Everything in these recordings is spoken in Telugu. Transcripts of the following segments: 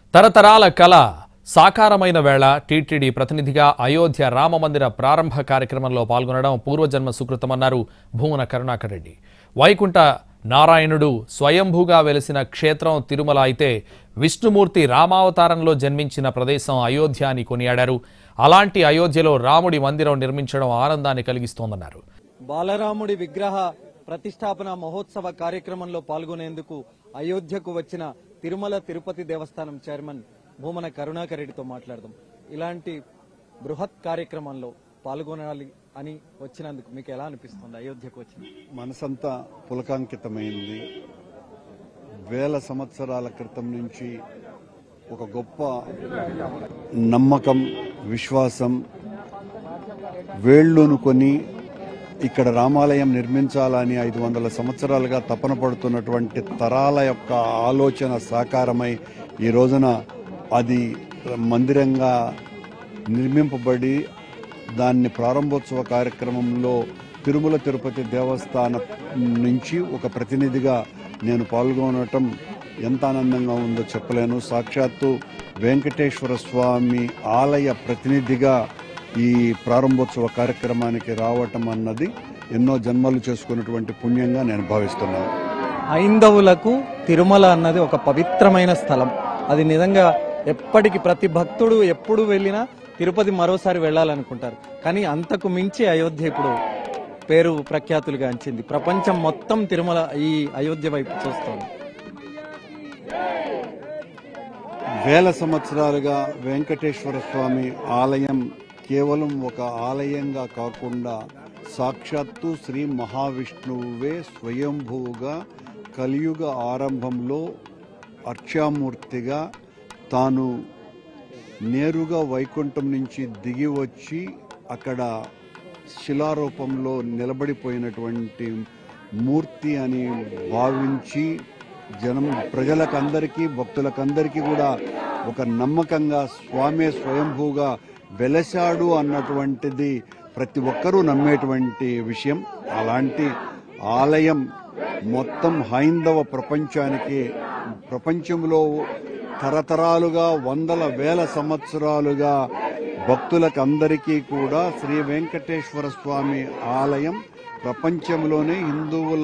తరతరాల కళ సాకారమైన వేళ టీటీడీ ప్రతినిధిగా అయోధ్య రామమందిర ప్రారంభ కార్యక్రమంలో పాల్గొనడం పూర్వజన్మ సుకృతమన్నారు భూమన కరుణాకర్ రెడ్డి వైకుంఠ నారాయణుడు స్వయంభూగా వెలిసిన క్షేత్రం తిరుమల అయితే విష్ణుమూర్తి రామావతారంలో జన్మించిన ప్రదేశం అయోధ్య అని కొనియాడారు అలాంటి అయోధ్యలో రాముడి మందిరం నిర్మించడం ఆనందాన్ని కలిగిస్తోందన్నారు బాలరాముడి విగ్రహ ప్రతిష్టాపన మహోత్సవ కార్యక్రమంలో పాల్గొనేందుకు అయోధ్యకు వచ్చిన తిరుమల తిరుపతి దేవస్థానం చైర్మన్ భూమన కరుణాకర్ రెడ్డితో మాట్లాడదాం ఇలాంటి బృహత్ కార్యక్రమంలో పాల్గొనాలి అని వచ్చినందుకు మీకు ఎలా అనిపిస్తుంది అయోధ్యకు వచ్చిన మనసంతా పులకాంకితమైంది వేల సంవత్సరాల క్రితం నుంచి ఒక గొప్ప నమ్మకం విశ్వాసం వేళ్ళూనుకొని ఇక్కడ రామాలయం నిర్మించాలని ఐదు వందల సంవత్సరాలుగా తపన పడుతున్నటువంటి తరాల యొక్క ఆలోచన సాకారమై ఈ రోజున అది మందిరంగా నిర్మింపబడి దాన్ని ప్రారంభోత్సవ కార్యక్రమంలో తిరుమల తిరుపతి దేవస్థానం నుంచి ఒక ప్రతినిధిగా నేను పాల్గొనటం ఎంత ఆనందంగా ఉందో చెప్పలేను సాక్షాత్తు వెంకటేశ్వర స్వామి ఆలయ ప్రతినిధిగా ఈ ప్రారంభోత్సవ కార్యక్రమానికి రావటం అన్నది ఎన్నో జన్మలు చేసుకున్నటువంటి పుణ్యంగా నేను భావిస్తున్నాను హైందవులకు తిరుమల అన్నది ఒక పవిత్రమైన స్థలం అది నిజంగా ఎప్పటికి ప్రతి భక్తుడు ఎప్పుడు వెళ్ళినా తిరుపతి మరోసారి వెళ్ళాలనుకుంటారు కానీ అంతకు మించి అయోధ్య ఇప్పుడు పేరు ప్రఖ్యాతులుగా అంచింది ప్రపంచం మొత్తం తిరుమల ఈ అయోధ్య వైపు చూస్తోంది వేల సంవత్సరాలుగా వెంకటేశ్వర స్వామి ఆలయం కేవలం ఒక ఆలయంగా కాకుండా సాక్షాత్తు శ్రీ మహావిష్ణువే స్వయంభూగా కలియుగ ఆరంభంలో అర్చామూర్తిగా తాను నేరుగా వైకుంఠం నుంచి దిగి వచ్చి అక్కడ శిలారూపంలో నిలబడిపోయినటువంటి మూర్తి అని భావించి జనం ప్రజలకందరికీ భక్తులకందరికీ కూడా ఒక నమ్మకంగా స్వామే స్వయంభూగా వెలశాడు అన్నటువంటిది ప్రతి ఒక్కరూ నమ్మేటువంటి విషయం అలాంటి ఆలయం మొత్తం హైందవ ప్రపంచానికి ప్రపంచంలో తరతరాలుగా వందల వేల సంవత్సరాలుగా భక్తులకు అందరికీ కూడా శ్రీ వెంకటేశ్వర స్వామి ఆలయం ప్రపంచంలోనే హిందువుల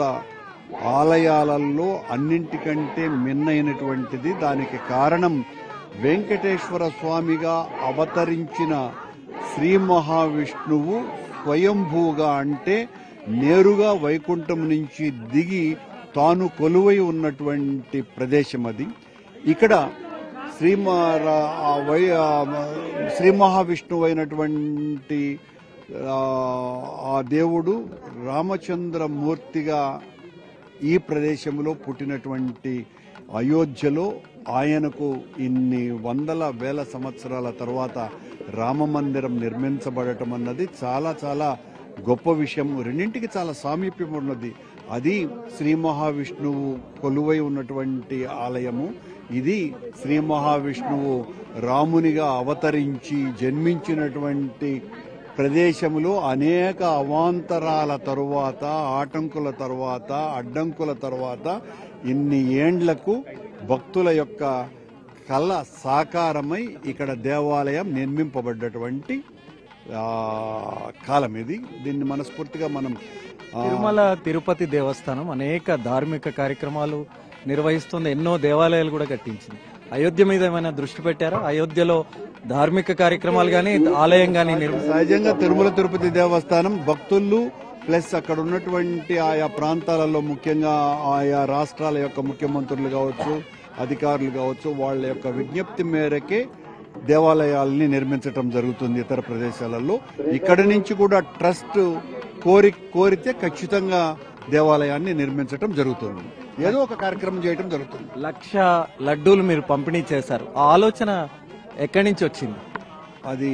ఆలయాలలో అన్నింటికంటే మిన్నైనటువంటిది దానికి కారణం వెంకటేశ్వర స్వామిగా అవతరించిన శ్రీ మహావిష్ణువు స్వయంభూగా అంటే నేరుగా వైకుంఠం నుంచి దిగి తాను కొలువై ఉన్నటువంటి ప్రదేశం అది ఇక్కడ శ్రీ మా- రా- ఆ వై- ఆ శ్రీ మహావిష్ణువు అయినటువంటి ఆ, ఆ దేవుడు రామచంద్రమూర్తిగా ఈ ప్రదేశంలో పుట్టినటువంటి అయోధ్యలో ఆయనకు ఇన్ని వందల వేల సంవత్సరాల తర్వాత రామ మందిరం నిర్మించబడటం అన్నది చాలా చాలా గొప్ప విషయం రెండింటికి చాలా సామీప్యం ఉన్నది అది శ్రీ మహావిష్ణువు కొలువై ఉన్నటువంటి ఆలయము ఇది శ్రీ మహావిష్ణువు రామునిగా అవతరించి జన్మించినటువంటి ప్రదేశంలో అనేక అవాంతరాల తరువాత ఆటంకుల తరువాత అడ్డంకుల తరువాత ఇన్ని ఏండ్లకు భక్తుల యొక్క కళ సాకారమై ఇక్కడ దేవాలయం నిర్మింపబడ్డటువంటి ఆ, కాలం ఇది దీన్ని మనస్ఫూర్తిగా మనం ఆ, తిరుమల తిరుపతి దేవస్థానం అనేక ధార్మిక కార్యక్రమాలు నిర్వహిస్తుంది ఎన్నో దేవాలయాలు కూడా కట్టించింది అయోధ్య మీద ఏమైనా దృష్టి పెట్టారా అయోధ్యలో ధార్మిక కార్యక్రమాలు కానీ ఆలయం కానీ నిర్మి సహజంగా తిరుమల తిరుపతి దేవస్థానం భక్తులు ప్లస్ అక్కడ ఉన్నటువంటి ఆయా ప్రాంతాలలో ముఖ్యంగా ఆయా రాష్ట్రాల యొక్క ముఖ్యమంత్రులు కావచ్చు అధికారులు కావచ్చు వాళ్ళ యొక్క విజ్ఞప్తి మేరకే దేవాలయాల్ని నిర్మించటం జరుగుతుంది ఇతర ప్రదేశాలలో ఇక్కడి నుంచి కూడా ట్రస్ట్ కోరి కోరితే ఖచ్చితంగా దేవాలయాన్ని నిర్మించటం జరుగుతుంది ఏదో ఒక కార్యక్రమం చేయటం జరుగుతుంది లక్ష లడ్డూలు మీరు పంపిణీ చేశారు ఆ ఆలోచన ఎక్కడి నుంచి వచ్చింది అది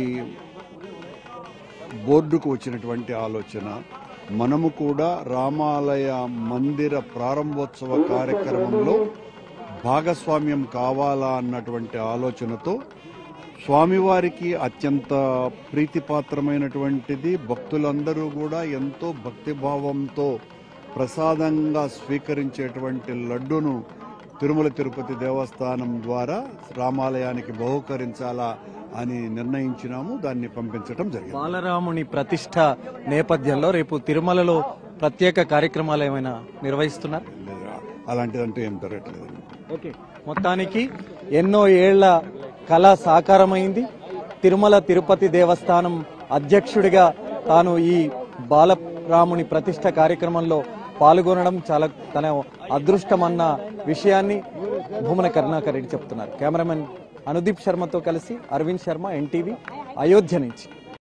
బోర్డుకు వచ్చినటువంటి ఆలోచన మనము కూడా రామాలయ మందిర ప్రారంభోత్సవ కార్యక్రమంలో భాగస్వామ్యం కావాలా అన్నటువంటి ఆలోచనతో స్వామివారికి అత్యంత ప్రీతిపాత్రమైనటువంటిది భక్తులందరూ కూడా ఎంతో భక్తిభావంతో ప్రసాదంగా స్వీకరించేటువంటి లడ్డును తిరుమల తిరుపతి దేవస్థానం ద్వారా రామాలయానికి బహుకరించాలా అని నిర్ణయించినాము దాన్ని పంపించటం జరిగింది బాలరాముని ప్రతిష్ట నేపథ్యంలో రేపు తిరుమలలో ప్రత్యేక కార్యక్రమాలు ఏమైనా నిర్వహిస్తున్నారు అలాంటిదంటూ ఏం జరగట్లేదు ఓకే మొత్తానికి ఎన్నో ఏళ్ల కళ సాకారమైంది తిరుమల తిరుపతి దేవస్థానం అధ్యక్షుడిగా తాను ఈ బాలరాముని ప్రతిష్ట కార్యక్రమంలో పాల్గొనడం చాలా తన అదృష్టమన్న విషయాన్ని భూమన కరుణాకర్ రెడ్డి చెప్తున్నారు కెమెరామెన్ అనుదీప్ శర్మతో కలిసి అరవింద్ శర్మ ఎన్టీవీ అయోధ్య నుంచి